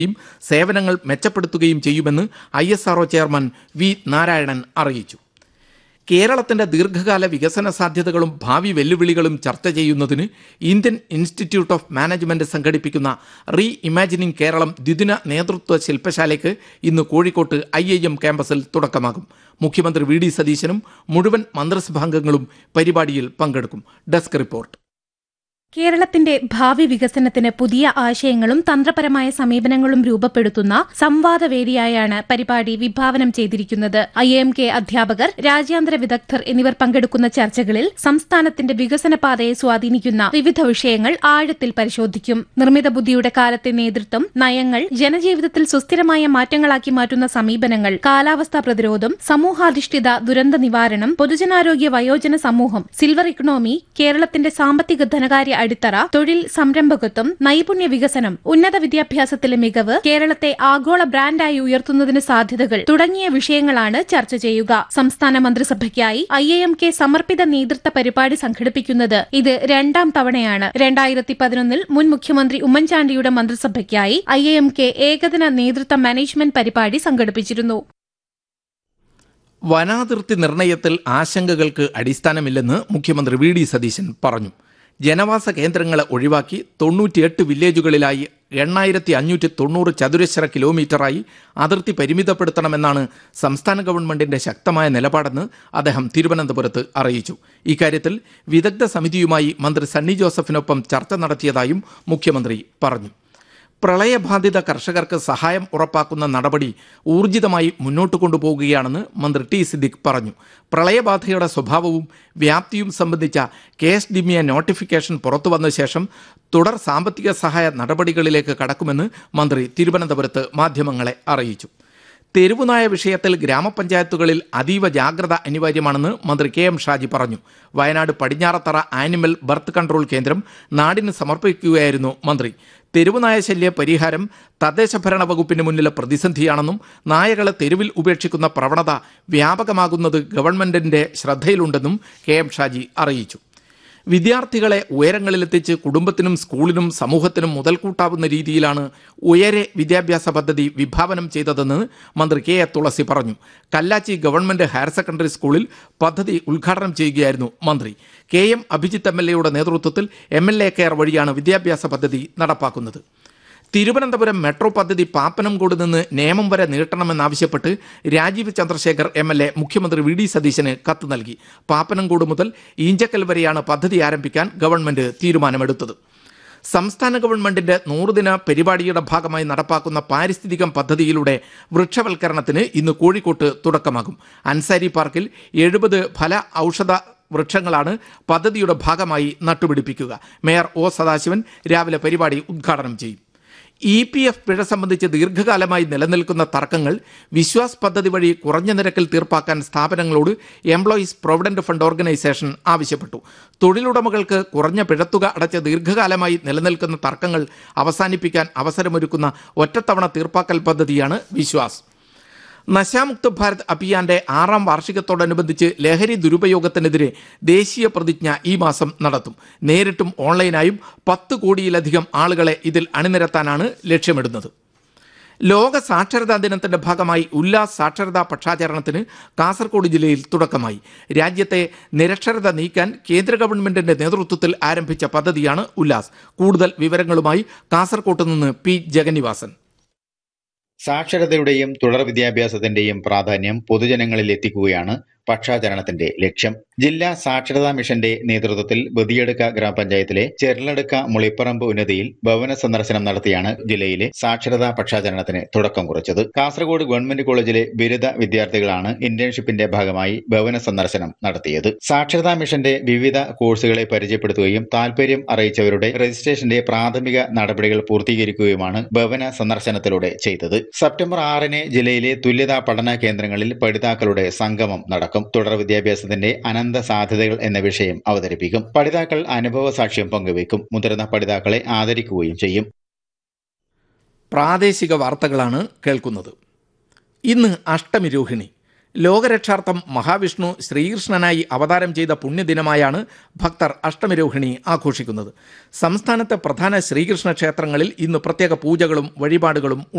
യും സേവനങ്ങൾ മെച്ചപ്പെടുത്തുകയും ചെയ്യുമെന്ന് I S R O chairman V Narayanan അറിയിച്ചു കേരളത്തിന്റെ ദീർഘകാല വികസന സാധ്യതകളും ഭാവി വെല്ലുവിളികളും ചർച്ച ചെയ്യുന്നതിന് ഇന്ത്യൻ ഇൻസ്റ്റിറ്റ്യൂട്ട് ഓഫ് മാനേജ്മെന്റ് സംഘടിപ്പിക്കുന്ന റീ ഇമാജിനിംഗ് കേരളം ദ്വിദിന നേതൃത്വ ശില്പശാലയ്ക്ക് ഇന്ന് കോഴിക്കോട്ട് ഐ ഐ എം ക്യാമ്പസിൽ തുടക്കമാകും മുഖ്യമന്ത്രി വി ഡി സതീശനും മുഴുവൻ മന്ത്രിസഭാംഗങ്ങളും പരിപാടിയിൽ പങ്കെടുക്കും ഡെസ്ക് റിപ്പോർട്ട് കേരളത്തിന്റെ ഭാവി വികസനത്തിന് പുതിയ ആശയങ്ങളും തന്ത്രപരമായ സമീപനങ്ങളും രൂപപ്പെടുത്തുന്ന സംവാദവേദിയായാണ് പരിപാടി വിഭാവനം ചെയ്തിരിക്കുന്നത് ഐ എം കെ അധ്യാപകർ രാജ്യാന്തര വിദഗ്ധർ എന്നിവർ പങ്കെടുക്കുന്ന ചർച്ചകളിൽ സംസ്ഥാനത്തിന്റെ വികസന പാതയെ സ്വാധീനിക്കുന്ന വിവിധ വിഷയങ്ങൾ ആഴത്തിൽ പരിശോധിക്കും നിർമ്മിത ബുദ്ധിയുടെ കാലത്തെ നേതൃത്വം നയങ്ങൾ ജനജീവിതത്തിൽ സുസ്ഥിരമായ മാറ്റങ്ങളാക്കി മാറ്റുന്ന സമീപനങ്ങൾ കാലാവസ്ഥാ പ്രതിരോധം സമൂഹാധിഷ്ഠിത ദുരന്ത നിവാരണം പൊതുജനാരോഗ്യ വയോജന സമൂഹം സിൽവർ ഇക്കണോമി കേരളത്തിന്റെ സാമ്പത്തിക ധനകാര്യ അടിത്തറ തൊഴിൽ സംരംഭകത്വം നൈപുണ്യ വികസനം ഉന്നത വിദ്യാഭ്യാസത്തിലെ മികവ് കേരളത്തെ ആഗോള ബ്രാൻഡായി ഉയർത്തുന്നതിന് സാധ്യതകൾ തുടങ്ങിയ വിഷയങ്ങളാണ് ചർച്ച ചെയ്യുക സംസ്ഥാന മന്ത്രിസഭയ്ക്കായി ഐ എ എം കെ സമർപ്പിത നേതൃത്വ പരിപാടി സംഘടിപ്പിക്കുന്നത് ഇത് രണ്ടാം തവണയാണ് രണ്ടായിരത്തി പതിനൊന്നിൽ മുൻ മുഖ്യമന്ത്രി ഉമ്മൻചാണ്ടിയുടെ മന്ത്രിസഭയ്ക്കായി ഐ എ എം കെ ഏകദിന നേതൃത്വ മാനേജ്മെന്റ് പരിപാടി സംഘടിപ്പിച്ചിരുന്നു വനാതിർത്തി നിർണയത്തിൽ ആശങ്കകൾക്ക് അടിസ്ഥാനമില്ലെന്ന് മുഖ്യമന്ത്രി വി ഡി സതീശൻ പറഞ്ഞു ജനവാസ കേന്ദ്രങ്ങളെ ഒഴിവാക്കി തൊണ്ണൂറ്റിയെട്ട് വില്ലേജുകളിലായി എണ്ണായിരത്തി അഞ്ഞൂറ്റി തൊണ്ണൂറ് ചതുരശ്ര കിലോമീറ്ററായി അതിർത്തി പരിമിതപ്പെടുത്തണമെന്നാണ് സംസ്ഥാന ഗവൺമെന്റിന്റെ ശക്തമായ നിലപാടെന്ന് അദ്ദേഹം തിരുവനന്തപുരത്ത് അറിയിച്ചു ഇക്കാര്യത്തിൽ വിദഗ്ധ സമിതിയുമായി മന്ത്രി സണ്ണി ജോസഫിനൊപ്പം ചർച്ച നടത്തിയതായും മുഖ്യമന്ത്രി പറഞ്ഞു പ്രളയബാധിത കർഷകർക്ക് സഹായം ഉറപ്പാക്കുന്ന നടപടി ഊർജിതമായി മുന്നോട്ട് കൊണ്ടുപോകുകയാണെന്ന് മന്ത്രി ടി സിദ്ദിഖ് പറഞ്ഞു പ്രളയബാധയുടെ സ്വഭാവവും വ്യാപ്തിയും സംബന്ധിച്ച കെ എസ് ഡി നോട്ടിഫിക്കേഷൻ പുറത്തുവന്ന ശേഷം തുടർ സാമ്പത്തിക സഹായ നടപടികളിലേക്ക് കടക്കുമെന്ന് മന്ത്രി തിരുവനന്തപുരത്ത് മാധ്യമങ്ങളെ അറിയിച്ചു തെരുവുനായ വിഷയത്തിൽ ഗ്രാമപഞ്ചായത്തുകളിൽ അതീവ ജാഗ്രത അനിവാര്യമാണെന്ന് മന്ത്രി കെ എം ഷാജി പറഞ്ഞു Wayanad Padinjarathara animal birth control കേന്ദ്രം നാടിന് സമർപ്പിക്കുകയായിരുന്നു മന്ത്രി തെരുവുനായ ശല്യ പരിഹാരം തദ്ദേശ ഭരണ വകുപ്പിന് മുന്നിലെ പ്രതിസന്ധിയാണെന്നും നായകളെ തെരുവിൽ ഉപേക്ഷിക്കുന്ന പ്രവണത വ്യാപകമാകുന്നത് ഗവൺമെന്റിന്റെ ശ്രദ്ധയിലുണ്ടെന്നും കെ എം ഷാജി അറിയിച്ചു വിദ്യാർത്ഥികളെ ഉയരങ്ങളിലെത്തിച്ച് കുടുംബത്തിനും സ്കൂളിനും സമൂഹത്തിനും മുതൽക്കൂട്ടാവുന്ന രീതിയിലാണ് ഉയരെ വിദ്യാഭ്യാസ പദ്ധതി വിഭാവനം ചെയ്തതെന്ന് മന്ത്രി കെ എ തുളസി പറഞ്ഞു കല്ലാച്ചി ഗവൺമെന്റ് ഹയർ സെക്കൻഡറി സ്കൂളിൽ പദ്ധതി ഉദ്ഘാടനം ചെയ്യുകയായിരുന്നു മന്ത്രി K M Abhijith M L എയുടെ നേതൃത്വത്തിൽ എം എൽ എ കെയർ വഴിയാണ് വിദ്യാഭ്യാസ പദ്ധതി നടപ്പാക്കുന്നത് തിരുവനന്തപുരം മെട്രോ പദ്ധതി പാപ്പനംകോട് നിന്ന് നേമം വരെ നീട്ടണമെന്നാവശ്യപ്പെട്ട് Rajeev Chandrasekhar M L A മുഖ്യമന്ത്രി വി ഡി സതീശന് കത്ത് നൽകി പാപ്പനംകോട് മുതൽ ഈഞ്ചക്കൽ വരെയാണ് പദ്ധതി ആരംഭിക്കാൻ ഗവൺമെന്റ് തീരുമാനമെടുത്തത് സംസ്ഥാന ഗവൺമെന്റിന്റെ നൂറുദിന പരിപാടിയുടെ ഭാഗമായി നടപ്പാക്കുന്ന പാരിസ്ഥിതികം പദ്ധതിയിലൂടെ വൃക്ഷവൽക്കരണത്തിന് ഇന്ന് കോഴിക്കോട്ട് തുടക്കമാകും അൻസാരി പാർക്കിൽ എഴുപത് ഫല ഔഷധ വൃക്ഷങ്ങളാണ് പദ്ധതിയുടെ ഭാഗമായി നട്ടുപിടിപ്പിക്കുക മേയർ ഒ സദാശിവൻ രാവിലെ പരിപാടി ഉദ്ഘാടനം ചെയ്യും ഇ പി എഫ് പിഴ സംബന്ധിച്ച് ദീർഘകാലമായി നിലനിൽക്കുന്ന തർക്കങ്ങൾ വിശ്വാസ് പദ്ധതി വഴി കുറഞ്ഞ നിരക്കിൽ തീർപ്പാക്കാൻ സ്ഥാപനങ്ങളോട് എംപ്ലോയീസ് പ്രൊവിഡന്റ് ഫണ്ട് ഓർഗനൈസേഷൻ ആവശ്യപ്പെട്ടു തൊഴിലുടമകൾക്ക് കുറഞ്ഞ പിഴത്തുക അടച്ച് ദീർഘകാലമായി നിലനിൽക്കുന്ന തർക്കങ്ങൾ അവസാനിപ്പിക്കാൻ അവസരമൊരുക്കുന്ന ഒറ്റത്തവണ തീർപ്പാക്കൽ പദ്ധതിയാണ് വിശ്വാസ് നശാമുക്ത് ഭാരത് അഭിയാന്റെ ആറാം വാർഷികത്തോടനുബന്ധിച്ച് ലഹരി ദുരുപയോഗത്തിനെതിരെ ദേശീയ പ്രതിജ്ഞ ഈ മാസം നടത്തും നേരിട്ടും ഓൺലൈനായും പത്ത് കോടിയിലധികം ആളുകളെ ഇതിൽ അണിനിരത്താനാണ് ലക്ഷ്യമിടുന്നത് ലോക സാക്ഷരതാ ദിനത്തിന്റെ ഭാഗമായി ഉല്ലാസ് സാക്ഷരതാ പക്ഷാചരണത്തിന് കാസർഗോഡ് ജില്ലയിൽ തുടക്കമായി രാജ്യത്തെ നിരക്ഷരത നീക്കാൻ കേന്ദ്ര ഗവൺമെന്റിന്റെ നേതൃത്വത്തിൽ ആരംഭിച്ച പദ്ധതിയാണ് ഉല്ലാസ് കൂടുതൽ വിവരങ്ങളുമായി കാസർകോട്ട് നിന്ന് പി ജഗന്നിവാസൻ സാക്ഷരതയുടെയും തുടർ വിദ്യാഭ്യാസത്തിന്റെയും പ്രാധാന്യം പൊതുജനങ്ങളിൽ എത്തിക്കുകയാണ് പക്ഷാചരണത്തിന്റെ ലക്ഷ്യം ജില്ലാ സാക്ഷരതാ മിഷന്റെ നേതൃത്വത്തിൽ ബദിയടുക്ക ഗ്രാമപഞ്ചായത്തിലെ ചെർലടുക്ക മുളിപ്പറമ്പ് ഉന്നതിയിൽ ഭവന സന്ദർശനം നടത്തിയാണ് ജില്ലയിലെ സാക്ഷരതാ പക്ഷാചരണത്തിന് തുടക്കം കുറിച്ചത് കാസർഗോഡ് ഗവൺമെന്റ് കോളേജിലെ ബിരുദ വിദ്യാർത്ഥികളാണ് ഇന്റേൺഷിപ്പിന്റെ ഭാഗമായി ഭവന സന്ദർശനം നടത്തിയത് സാക്ഷരതാ മിഷന്റെ വിവിധ കോഴ്സുകളെ പരിചയപ്പെടുത്തുകയും താൽപര്യം അറിയിച്ചവരുടെ രജിസ്ട്രേഷന്റെ പ്രാഥമിക നടപടികൾ പൂർത്തീകരിക്കുകയുമാണ് ഭവന സന്ദർശനത്തിലൂടെ ചെയ്തത് സെപ്റ്റംബർ ആറിന് ജില്ലയിലെ തുല്യതാ പഠന കേന്ദ്രങ്ങളിൽ പഠിതാക്കളുടെ സംഗമം നടക്കും തുടർ വിദ്യാഭ്യാസത്തിന്റെ അനന്ത സാധ്യതകൾ എന്ന വിഷയം അവതരിപ്പിക്കും പഠിതാക്കൾ അനുഭവ സാക്ഷ്യം പങ്കുവയ്ക്കും മുതിർന്ന പഠിതാക്കളെ ആദരിക്കുകയും ചെയ്യും പ്രാദേശിക വാർത്തകളാണ് കേൾക്കുന്നത് ഇന്ന് അഷ്ടമി രോഹിണി ലോകരക്ഷാർത്ഥം മഹാവിഷ്ണു ശ്രീകൃഷ്ണനായി അവതാരം ചെയ്ത പുണ്യദിനമായാണ് ഭക്തർ അഷ്ടമിരോഹിണി ആഘോഷിക്കുന്നത് സംസ്ഥാനത്തെ പ്രധാന ശ്രീകൃഷ്ണ ക്ഷേത്രങ്ങളിൽ ഇന്ന് പ്രത്യേക പൂജകളും വഴിപാടുകളും